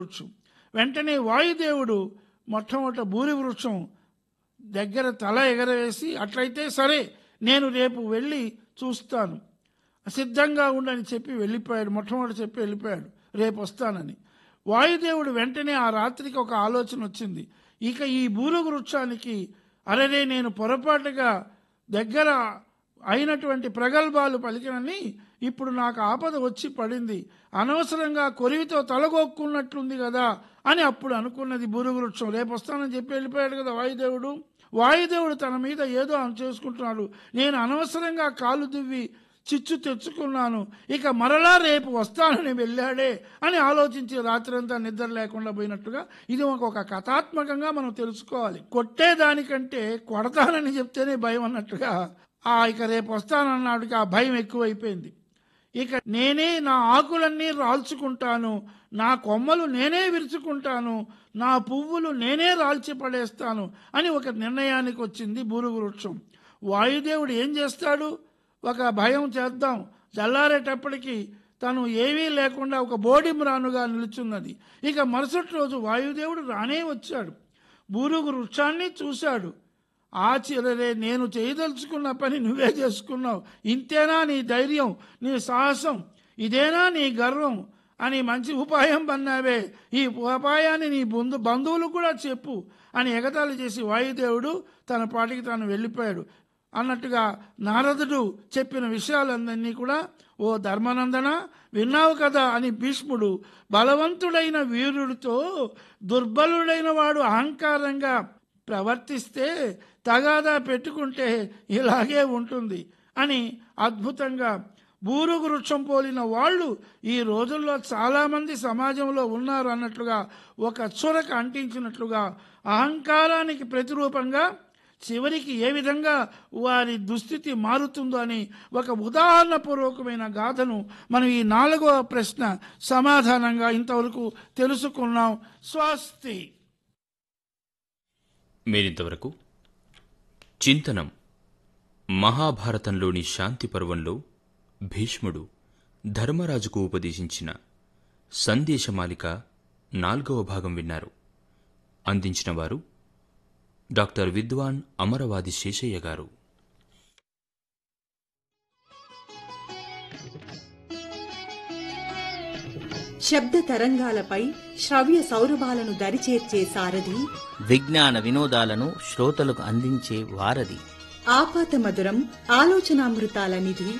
వృక్షం వెంటనే వాయుదేవుడు మొట్టమొదట బూరి వృక్షం దగ్గర తల ఎగరవేసి అట్లయితే సరే నేను రేపు వెళ్ళి చూస్తాను సిద్ధంగా ఉండని చెప్పి వెళ్ళిపోయాడు మొట్టమొదటి చెప్పి వెళ్ళిపోయాడు రేపు వస్తానని వాయుదేవుడు వెంటనే ఆ రాత్రికి ఒక ఆలోచన వచ్చింది ఇక ఈ బూరుగు వృక్షానికి అరరే నేను పొరపాటుగా దగ్గర అయినటువంటి ప్రగల్భాలు పలికినని ఇప్పుడు నాకు ఆపద వచ్చి పడింది అనవసరంగా కొరివితో తలగొక్కున్నట్లుంది కదా అని అప్పుడు అనుకున్నది బూరుగు వృక్షం రేపు వస్తానని చెప్పి వెళ్ళిపోయాడు కదా వాయుదేవుడు వాయుదేవుడు తన మీద ఏదో అని చేసుకుంటున్నాడు నేను అనవసరంగా కాలు దువ్వి చిచ్చు తెచ్చుకున్నాను ఇక మరలా రేపు వస్తానని వెళ్ళాడే అని ఆలోచించి రాత్రంతా నిద్ర లేకుండా పోయినట్టుగా ఇది ఒక ఒక కథాత్మకంగా మనం తెలుసుకోవాలి కొట్టేదానికంటే కొడతానని చెప్తేనే భయం అన్నట్టుగా ఆ ఇక రేపు వస్తానన్నాడుకి ఆ భయం ఎక్కువైపోయింది ఇక నేనే నా ఆకులన్నీ రాల్చుకుంటాను నా కొమ్మలు నేనే విరుచుకుంటాను నా పువ్వులు నేనే రాల్చి పడేస్తాను అని ఒక నిర్ణయానికి వచ్చింది బూరుగు వృక్షం వాయుదేవుడు ఏం చేస్తాడు ఒక భయం చేద్దాం చల్లారేటప్పటికి తను ఏమీ లేకుండా ఒక బోడిమ్రానుగా నిలుచున్నది ఇక మరుసటి రోజు వాయుదేవుడు రానే వచ్చాడు బూరుగు వృక్షాన్ని చూశాడు ఆశ్చర్యరే నేను చేయదలుచుకున్న పని నువ్వే చేసుకున్నావు ఇంతేనా నీ ధైర్యం నీ సాహసం ఇదేనా నీ గర్వం అని మంచి ఉపాయం పన్నావే ఈ ఉపాయాన్ని నీ బంధు బంధువులు కూడా చెప్పు అని ఎగతాళి చేసి వాయుదేవుడు తన పాటికి తాను వెళ్ళిపోయాడు అన్నట్టుగా నారదుడు చెప్పిన విషయాలన్నీ కూడా ఓ ధర్మనందన విన్నావు కదా అని భీష్ముడు బలవంతుడైన వీరుడితో దుర్బలుడైన వాడు అహంకారంగా ప్రవర్తిస్తే తగాదా పెట్టుకుంటే ఇలాగే ఉంటుంది అని అద్భుతంగా బూరుగు వృక్షం పోలిన వాళ్ళు ఈ రోజుల్లో చాలామంది సమాజంలో ఉన్నారు అన్నట్లుగా ఒక చురక అంటించినట్లుగా అహంకారానికి ప్రతిరూపంగా చివరికి ఏ విధంగా వారి దుస్థితి మారుతుందో అని ఒక ఉదాహరణపూర్వకమైన గాథను మనం ఈ నాలుగవ ప్రశ్న సమాధానంగా ఇంతవరకు తెలుసుకున్నాం స్వస్తి మీరింతవరకు చింతనం మహాభారతంలోని శాంతి పర్వంలో భీష్ముడు ధర్మరాజుకు ఉపదేశించిన సందేశమాలిక నాల్గవ భాగం విన్నారు అందించిన వారు డాక్టర్ విద్వాన్ అమరవాది శేషయ్య గారు శబ్ద తరంగాలపై శ్రవ్య సౌరభాలను దరిచేర్చే సారథి విజ్ఞాన వినోదాలను శ్రోతలకు అందించే వారధి ఆపాత మధురం ఆలోచనామృతాల నిధి